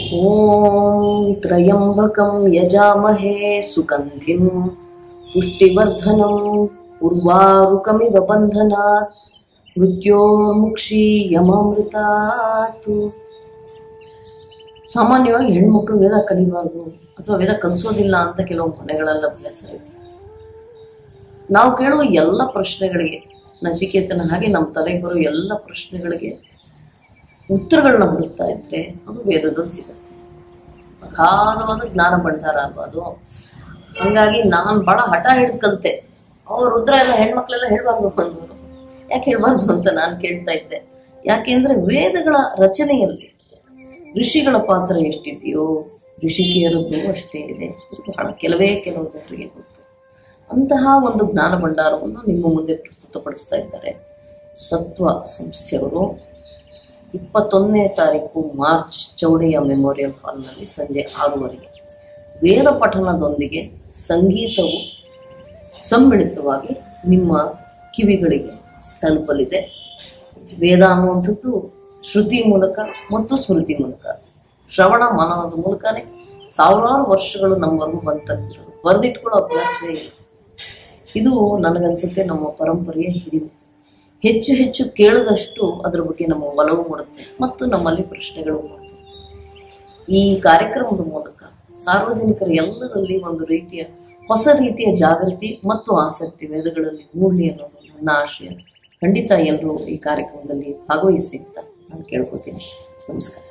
ॐ त्र्यम्बकं यजामहे सुगन्धिं पुष्टिवर्धनम् उर्वारुकमिव बन्धनात् ಮೃತ್ಯೋರ್ಮುಕ್ಷೀಯಮಾಮೃತಾತು ಸಾಮಾನ್ಯವಾಗಿ ಹೆಣ್ಮಕ್ಳು ವೇದ ಕಲಿಬಾರ್ದು ಅಥವಾ ವೇದ ಕಲಿಸೋದಿಲ್ಲ ಅಂತ ಕೆಲವು ಮನೆಗಳಲ್ಲಿ ಅಭ್ಯಾಸ ಇದೆ ನಾವು ಕೇಳುವ ಎಲ್ಲ ಪ್ರಶ್ನೆಗಳಿಗೆ ನಚಿಕೇತನ ಹಾಗೆ ನಮ್ಮ ತಲೆಗೆ ಬರೋ ಎಲ್ಲ ಪ್ರಶ್ನೆಗಳಿಗೆ ಉತ್ತರಗಳನ್ನ ಹುಡುಕ್ತಾ ಇದ್ರೆ ಅದು ವೇದದಲ್ಲಿ ಸಿಗುತ್ತೆ ಅಗಾಧವಾದ ಜ್ಞಾನ ಭಂಡಾರ ಅಲ್ವಾ ಅದು ಹಂಗಾಗಿ ನಾನು ಬಹಳ ಹಠ ಹಿಡಿದು ಕಲಿತೆ ಅವ್ರು ರುದ್ರ ಎಲ್ಲ ಹೆಣ್ಮಕ್ಳೆಲ್ಲ ಹೇಳ್ಬಾರ್ದು ಅಂದವರು ಯಾಕೆ ಹೇಳ್ಬಾರ್ದು ಅಂತ ನಾನು ಕೇಳ್ತಾ ಇದ್ದೆ ಯಾಕೆಂದ್ರೆ ವೇದಗಳ ರಚನೆಯಲ್ಲಿ ಋಷಿಗಳ ಪಾತ್ರ ಎಷ್ಟಿದೆಯೋ ಋಷಿಕಿಯರದ್ದು ಅಷ್ಟೇ ಇದೆ ಬಹಳ ಕೆಲವೇ ಕೆಲವು ಜನರಿಗೆ ಗೊತ್ತು ಅಂತಹ ಒಂದು ಜ್ಞಾನ ಭಂಡಾರವನ್ನು ನಿಮ್ಮ ಮುಂದೆ ಪ್ರಸ್ತುತಪಡಿಸ್ತಾ ಇದ್ದಾರೆ ಸತ್ವ ಸಂಸ್ಥೆಯವರು ಇಪ್ಪತ್ತೊಂದನೇ ತಾರೀಕು ಮಾರ್ಚ್ ಚೌಡೆಯ ಮೆಮೋರಿಯಲ್ ಹಾಲ್ನಲ್ಲಿ ಸಂಜೆ ಆರೂವರೆಗೆ ವೇದ ಪಠಣದೊಂದಿಗೆ ಸಂಗೀತವು ಸಮ್ಮಿಳಿತವಾಗಿ ನಿಮ್ಮ ಕಿವಿಗಳಿಗೆ ತಲುಪಲಿದೆ ವೇದ ಅನ್ನುವಂಥದ್ದು ಶ್ರುತಿ ಮೂಲಕ ಮತ್ತು ಸ್ಮೃತಿ ಮೂಲಕ ಶ್ರವಣ ಮನನದ ಮೂಲಕನೇ ಸಾವಿರಾರು ವರ್ಷಗಳು ನಮ್ಮವರೆಗೂ ಬಂದು ತಲುಪಿರೋದು ಬರೆದಿಟ್ಕೊಳ್ಳೋ ಅಭ್ಯಾಸವೇ ಇಲ್ಲ ಇದು ನನಗನ್ಸುತ್ತೆ ನಮ್ಮ ಪರಂಪರೆಯ ಹಿರಿಮೆ ಹೆಚ್ಚು ಹೆಚ್ಚು ಕೇಳಿದಷ್ಟು ಅದ್ರ ಬಗ್ಗೆ ನಮ್ಮ ಒಲವು ಮೂಡುತ್ತೆ ಮತ್ತು ನಮ್ಮಲ್ಲಿ ಪ್ರಶ್ನೆಗಳು ಮೂಡುತ್ತೆ ಈ ಕಾರ್ಯಕ್ರಮದ ಮೂಲಕ ಸಾರ್ವಜನಿಕರ ಎಲ್ಲರಲ್ಲಿ ಒಂದು ರೀತಿಯ ಹೊಸ ರೀತಿಯ ಜಾಗೃತಿ ಮತ್ತು ಆಸಕ್ತಿ ವೇದಗಳಲ್ಲಿ ಮೂಡಲಿ ಅನ್ನೋದು ನನ್ನ ಆಶಯ ಖಂಡಿತ ಎಲ್ಲರೂ ಈ ಕಾರ್ಯಕ್ರಮದಲ್ಲಿ ಭಾಗವಹಿಸಿ ಅಂತ ನಾನು ಕೇಳ್ಕೊತೀನಿ ನಮಸ್ಕಾರ